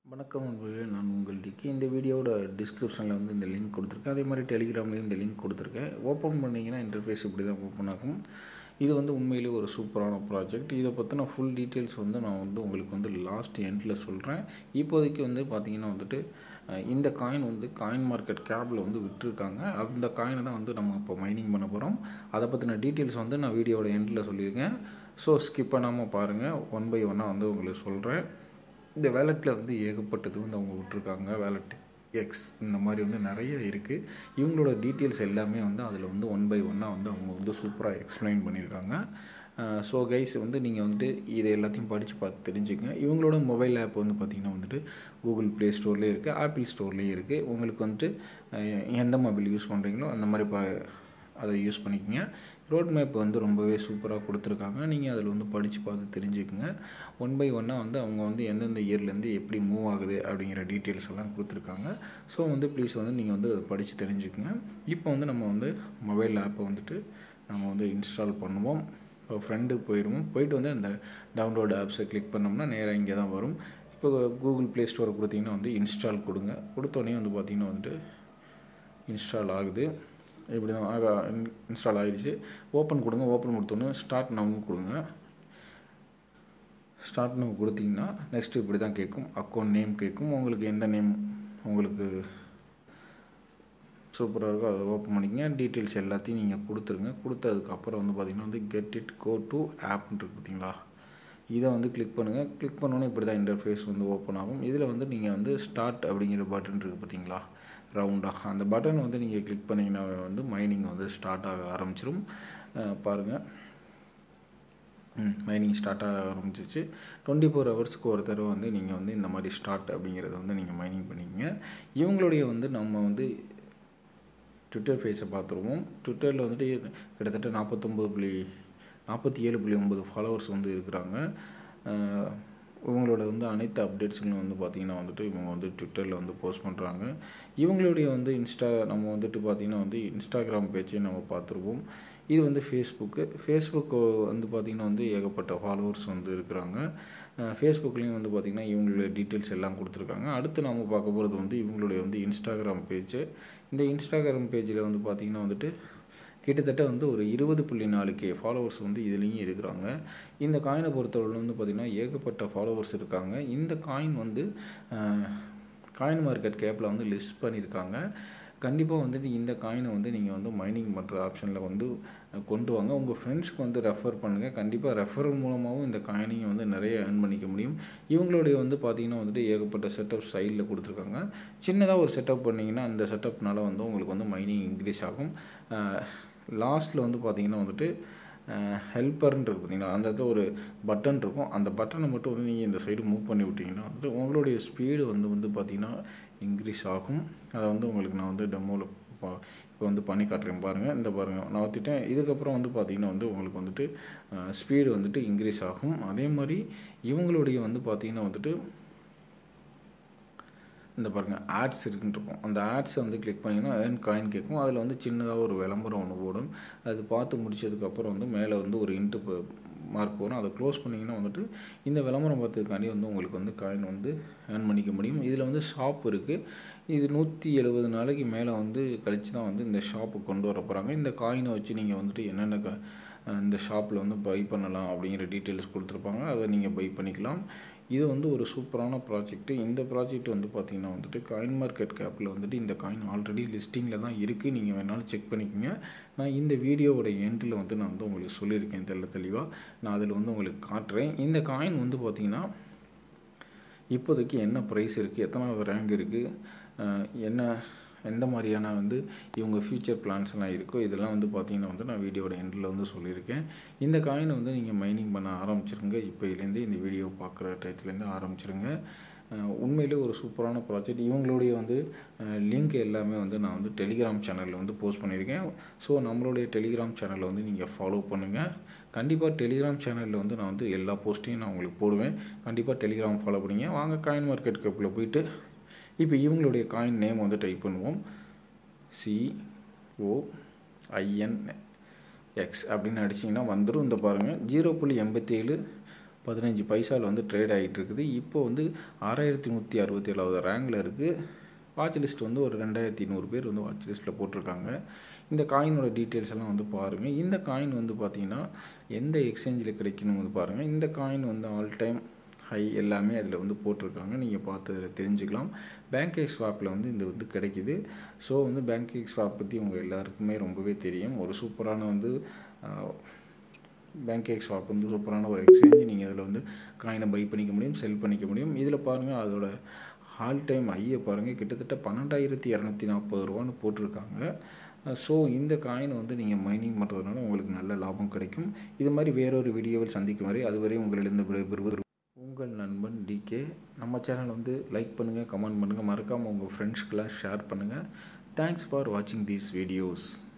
வணக்கம் நண்பர்களே நான் உங்கள் டிக்கி இந்த வீடியோவோட டிஸ்கிரிப்ஷனில் வந்து இந்த லிங்க் கொடுத்துருக்கேன் அதே மாதிரி டெலிகிராம்லேயும் இந்த லிங்க் கொடுத்துருக்கேன் ஓப்பன் பண்ணிங்கன்னா இன்டர்ஃபேஸ் இப்படி தான் ஓப்பன் ஆகும் இது வந்து உண்மையிலேயே ஒரு சூப்பரான ப்ராஜெக்ட் இதை பற்றின ஃபுல் டீட்டெயில்ஸ் வந்து நான் வந்து உங்களுக்கு வந்து லாஸ்ட் எண்டில் சொல்கிறேன் இப்போதைக்கு வந்து பார்த்திங்கன்னா வந்துட்டு அஹ், இந்த காயின் வந்து காயின் மார்க்கெட் கேபில் வந்து விட்டுருக்காங்க அந்த காயினை தான் வந்து நம்ம இப்போ மைனிங் பண்ண போகிறோம் அதை பற்றின டீட்டெயில்ஸ் வந்து நான் வீடியோட எண்டில் சொல்லியிருக்கேன் ஸோ ஸ்கிப் பண்ணாமல் பாருங்கள் ஒன் பை ஒன்னாக வந்து உங்களுக்கு சொல்கிறேன் இந்த வேலெட்டில் வந்து ஏகப்பட்டது வந்து அவங்க விட்ருக்காங்க வேலெட் எக்ஸ் இந்த மாதிரி வந்து நிறைய இருக்குது இவங்களோட டீட்டெயில்ஸ் எல்லாமே வந்து அதில் வந்து ஒன் பை ஒன்னாக வந்து அவங்க வந்து சூப்பராக எக்ஸ்பிளைன் பண்ணியிருக்காங்க ஸோ கைஸ் வந்து நீங்கள் வந்துட்டு இதை எல்லாத்தையும் படித்து பார்த்து தெரிஞ்சுக்கங்க இவங்களோட மொபைல் ஆப் வந்து பார்த்திங்கன்னா வந்துட்டு கூகுள் ப்ளே ஸ்டோர்லேயே இருக்குது ஆப்பிள் ஸ்டோர்லேயும் இருக்குது உங்களுக்கு வந்துட்டு அஹ், எந்த மொபைல் யூஸ் பண்ணுறீங்களோ அந்த மாதிரி ப அதை யூஸ் பண்ணிக்கோங்க ரோட் மேப் வந்து ரொம்பவே சூப்பராக கொடுத்துருக்காங்க நீங்கள் அதில் வந்து படித்து பார்த்து தெரிஞ்சுக்கங்க ஒன் பை ஒன்னாக வந்து அவங்க வந்து எந்தெந்த இயர்லேருந்து எப்படி மூவ் ஆகுது அப்படிங்கிற டீட்டெயில்ஸ் எல்லாம் கொடுத்துருக்காங்க ஸோ வந்து ப்ளீஸ் வந்து நீங்கள் வந்து அதை படித்து தெரிஞ்சுக்கங்க இப்போ வந்து நம்ம வந்து மொபைல் ஆப்பை வந்துட்டு நம்ம வந்து இன்ஸ்டால் பண்ணுவோம் இப்போ ஃப்ரெண்டு போயிடுவோம் போயிட்டு வந்து அந்த டவுன்லோட் ஆப்ஸை கிளிக் பண்ணோம்னா நேராக இங்கே தான் வரும் இப்போ கூகுள் ப்ளே ஸ்டோரை கொடுத்தீங்கன்னா வந்து இன்ஸ்டால் கொடுங்க கொடுத்தோடனே வந்து பார்த்திங்கன்னா வந்துட்டு இன்ஸ்டால் ஆகுது இப்படி தான் ஆக இன்ஸ்டால் ஆகிடுச்சு ஓப்பன் கொடுங்க ஓப்பன் கொடுத்தோன்னே ஸ்டார்ட் நவுன்னு கொடுங்க ஸ்டார்ட் நவ் கொடுத்தீங்கன்னா நெக்ஸ்ட்டு இப்படி தான் கேட்கும் அக்கௌண்ட் நேம் கேட்கும் உங்களுக்கு எந்த நேம் உங்களுக்கு சூப்பராக இருக்கோ அதை ஓப்பன் பண்ணிக்கங்க டீட்டெயில்ஸ் எல்லாத்தையும் நீங்கள் கொடுத்துருங்க கொடுத்ததுக்கப்புறம் வந்து பார்த்திங்கன்னா வந்து கெட் இட் கோ டு ஆப்னு இருக்கு பார்த்தீங்களா இதை வந்து கிளிக் பண்ணுங்கள் கிளிக் பண்ணோன்னே இப்படி தான் இன்டர்ஃபேஸ் வந்து ஓப்பன் ஆகும் இதில் வந்து நீங்கள் வந்து ஸ்டார்ட் அப்படிங்கிற பட்டன் இருக்குது பார்த்தீங்களா ரவுண்டாக அந்த பட்டன் வந்து நீங்கள் கிளிக் பண்ணிங்கன்னா வந்து மைனிங் வந்து ஸ்டார்ட் ஆக ஆரம்பிச்சிடும் பாருங்கள் மைனிங் ஸ்டார்ட் ஆக ஆரம்பிச்சிச்சு டுவெண்ட்டி ஃபோர் ஹவர்ஸ்க்கு ஒரு தடவை வந்து நீங்கள் வந்து இந்த மாதிரி ஸ்டார்ட் அப்படிங்கிறத வந்து நீங்கள் மைனிங் பண்ணிக்கங்க இவங்களுடைய வந்து நம்ம வந்து ட்விட்டர் ஃபேஸை பார்த்துருவோம் ட்விட்டரில் வந்துட்டு கிட்டத்தட்ட நாற்பத்தொம்பது புள்ளி நாற்பத்தி ஏழு புள்ளி ஒம்பது ஃபாலோவர்ஸ் வந்து இருக்கிறாங்க அஹ் இவங்களோட வந்து அனைத்து அப்டேட்ஸுங்களும் வந்து பார்த்திங்கன்னா வந்துட்டு இவங்க வந்து ட்விட்டரில் வந்து போஸ்ட் பண்ணுறாங்க இவங்களுடைய வந்து இன்ஸ்டா நம்ம வந்துட்டு பார்த்திங்கன்னா வந்து இன்ஸ்டாகிராம் பேஜையும் நம்ம பார்த்துருவோம் இது வந்து ஃபேஸ்புக்கு ஃபேஸ்புக்கு வந்து பார்த்திங்கன்னா வந்து ஏகப்பட்ட ஃபாலோவர்ஸ் வந்து இருக்கிறாங்க ஃபேஸ்புக்லேயும் வந்து பார்த்திங்கன்னா இவங்களுடைய டீட்டெயில்ஸ் எல்லாம் கொடுத்துருக்காங்க அடுத்து நம்ம பார்க்க போகிறது வந்து இவங்களுடைய வந்து இன்ஸ்டாகிராம் பேஜ் இந்த இன்ஸ்டாகிராம் பேஜில் வந்து பார்த்திங்கன்னா வந்துட்டு கிட்டத்தட்ட வந்து ஒரு இருபது புள்ளி நாலு கே ஃபாலோவர்ஸ் வந்து இதுலேயும் இருக்கிறாங்க இந்த காயினை பொறுத்தவரை வந்து பார்த்திங்கன்னா ஏகப்பட்ட ஃபாலோவர்ஸ் இருக்காங்க இந்த காயின் வந்து காயின் மார்க்கெட் கேப்பில் வந்து லிஸ்ட் பண்ணியிருக்காங்க கண்டிப்பாக வந்துட்டு இந்த காயினை வந்து நீங்கள் வந்து மைனிங் பண்ணுற ஆப்ஷனில் வந்து கொண்டு வாங்க உங்கள் ஃப்ரெண்ட்ஸ்க்கு வந்து ரெஃபர் பண்ணுங்கள் கண்டிப்பாக ரெஃபரல் மூலமாகவும் இந்த காயினையும் வந்து நிறைய ஏர்ன் பண்ணிக்க முடியும் இவங்களுடைய வந்து பார்த்திங்கன்னா வந்துட்டு ஏகப்பட்ட செட்டப் சைடில் கொடுத்துருக்காங்க சின்னதாக ஒரு செட்டப் பண்ணிங்கன்னா அந்த செட்டப்னால வந்து உங்களுக்கு வந்து மைனிங் இன்க்ரீஸ் ஆகும் லாஸ்ட்டில் வந்து பார்த்திங்கன்னா வந்துட்டு ஹெல்ப்பர்னு இருக்குது பார்த்தீங்கன்னா அந்த இடத்துல ஒரு பட்டன் இருக்கும் அந்த பட்டனை மட்டும் வந்து நீங்கள் இந்த சைடு மூவ் பண்ணி விட்டிங்கன்னா வந்துட்டு உங்களுடைய ஸ்பீடு வந்து வந்து பார்த்திங்கன்னா இன்க்ரீஸ் ஆகும் அதை வந்து உங்களுக்கு நான் வந்து டெமோவில் பா இப்போ வந்து பண்ணி காட்டுறேன் பாருங்கள் இந்த பாருங்கள் நான் ஊற்றிட்டேன் இதுக்கப்புறம் வந்து பார்த்திங்கன்னா வந்து உங்களுக்கு வந்துட்டு ஸ்பீடு வந்துட்டு இன்க்ரீஸ் ஆகும் அதே மாதிரி இவங்களுடைய வந்து பார்த்திங்கன்னா வந்துட்டு இந்த பாருங்கள் ஆட்ஸ் இருக்குன்னு இருக்கும் அந்த ஆட்ஸை வந்து கிளிக் பண்ணிங்கன்னா ஏர்ன் காயின் கேட்கும் அதில் வந்து சின்னதாக ஒரு விளம்பரம் ஒன்று போடும் அது பார்த்து முடிச்சதுக்கப்புறம் வந்து மேலே வந்து ஒரு இன்ட்டு மார்க் வரும் அதை க்ளோஸ் பண்ணிங்கன்னா வந்துட்டு இந்த விளம்பரம் பார்த்ததுக்காண்டி வந்து உங்களுக்கு வந்து காயின் வந்து ஏர்ன் பண்ணிக்க முடியும் இதில் வந்து ஷாப் இருக்குது இது நூற்றி எழுபது நாளைக்கு மேலே வந்து கழித்து தான் வந்து இந்த ஷாப்பு கொண்டு வர போகிறாங்க இந்த காயினை வச்சு நீங்கள் வந்துட்டு என்னென்ன க இந்த ஷாப்பில் வந்து பை பண்ணலாம் அப்படிங்கிற டீட்டெயில்ஸ் கொடுத்துருப்பாங்க அதை நீங்கள் பை பண்ணிக்கலாம் இது வந்து ஒரு சூப்பரான ப்ராஜெக்ட்டு இந்த ப்ராஜெக்ட் வந்து பார்த்திங்கன்னா வந்துட்டு காயின் மார்க்கெட் கேப்பில் வந்துட்டு இந்த காயின் ஆல்ரெடி லிஸ்டிங்கில் தான் இருக்குது நீங்கள் வேணாலும் செக் பண்ணிக்கோங்க நான் இந்த வீடியோவோட எண்டில் வந்து நான் வந்து உங்களுக்கு சொல்லியிருக்கேன் தெல்ல தெளிவாக நான் அதில் வந்து உங்களுக்கு காட்டுறேன் இந்த காயின் வந்து பார்த்திங்கன்னா இப்போதைக்கு என்ன ப்ரைஸ் இருக்குது எத்தனை ரேங்க் இருக்குது என்ன எந்த மாதிரியான வந்து இவங்க ஃப்யூச்சர் பிளான்ஸ்லாம் இருக்கோ இதெல்லாம் வந்து பார்த்திங்கன்னா வந்து நான் வீடியோட எண்டில் வந்து சொல்லியிருக்கேன் இந்த காயினை வந்து நீங்கள் மைனிங் பண்ண ஆரம்பிச்சிருங்க இப்போலேருந்து இந்த வீடியோ பார்க்குற டயத்துலேருந்து ஆரம்பிச்சிருங்க உண்மையிலே ஒரு சூப்பரான ப்ராஜெக்ட் இவங்களுடைய வந்து லிங்க் எல்லாமே வந்து நான் வந்து டெலிகிராம் சேனலில் வந்து போஸ்ட் பண்ணியிருக்கேன் ஸோ நம்மளுடைய டெலிகிராம் சேனலை வந்து நீங்கள் ஃபாலோ பண்ணுங்கள் கண்டிப்பாக டெலிகிராம் சேனலில் வந்து நான் வந்து எல்லா போஸ்ட்டையும் நான் உங்களுக்கு போடுவேன் கண்டிப்பாக டெலிகிராம் ஃபாலோ பண்ணிங்க வாங்க காயின் மார்க்கெட் கேப்பில் போயிட்டு இப்போ இவங்களுடைய காயின் நேம் வந்து டைப் பண்ணுவோம் சிஓ ஐஎன் எக்ஸ் அப்படின்னு அடிச்சிங்கன்னா வந்துடும் இந்த பாருங்கள் ஜீரோ புள்ளி எண்பத்தி ஏழு பதினஞ்சு பைசாவில் வந்து ட்ரேட் ஆகிட்டு இருக்குது இப்போ வந்து ஆறாயிரத்தி நூற்றி அறுபத்தி ஏழாவது ரேங்கில் இருக்குது வாட்ச் லிஸ்ட் வந்து ஒரு ரெண்டாயிரத்தி நூறு பேர் வந்து வாட்ச் லிஸ்ட்டில் போட்டிருக்காங்க இந்த காயினோட டீட்டெயில்ஸ் எல்லாம் வந்து பாருங்கள் இந்த காயின் வந்து பார்த்திங்கன்னா எந்த எக்ஸ்சேஞ்சில் கிடைக்கணும் வந்து பாருங்கள் இந்த காயின் வந்து ஆல் டைம் ஹை எல்லாமே அதில் வந்து போட்டிருக்காங்க நீங்கள் பார்த்து அதில் தெரிஞ்சுக்கலாம் பேங்க் எக்ஸ் ஸ்வாப்பில் வந்து இந்த வந்து கிடைக்கிது ஸோ வந்து பேங்க் எக்ஸ் ஸ்வாப் பற்றி உங்கள் எல்லாருக்குமே ரொம்பவே தெரியும் ஒரு சூப்பரான வந்து பேங்க் எக்ஸ் ஸ்வாப் வந்து சூப்பரான ஒரு எக்ஸ்சேஞ்ச் நீங்கள் அதில் வந்து காயினை பை பண்ணிக்க முடியும் செல் பண்ணிக்க முடியும் இதில் பாருங்கள் அதோட ஆல் டைம் ஐயை பாருங்கள் கிட்டத்தட்ட பன்னெண்டாயிரத்தி இரநூத்தி நாற்பது ரூபான்னு போட்டிருக்காங்க ஸோ இந்த காயின் வந்து நீங்கள் மைனிங் பண்ணுறதுனால உங்களுக்கு நல்ல லாபம் கிடைக்கும் இது மாதிரி வேறொரு வீடியோவில் சந்திக்கும் வரை அதுவரை உங்களிடம் விடைபெறுவது உங்கள் நண்பன் டிகே நம்ம சேனல் வந்து லைக் பண்ணுங்கள் கமெண்ட் பண்ணுங்கள் மறக்காமல் உங்கள் ஃப்ரெண்ட்ஸ்க்கெலாம் ஷேர் பண்ணுங்கள் தேங்க்ஸ் ஃபார் வாட்சிங் தீஸ் வீடியோஸ்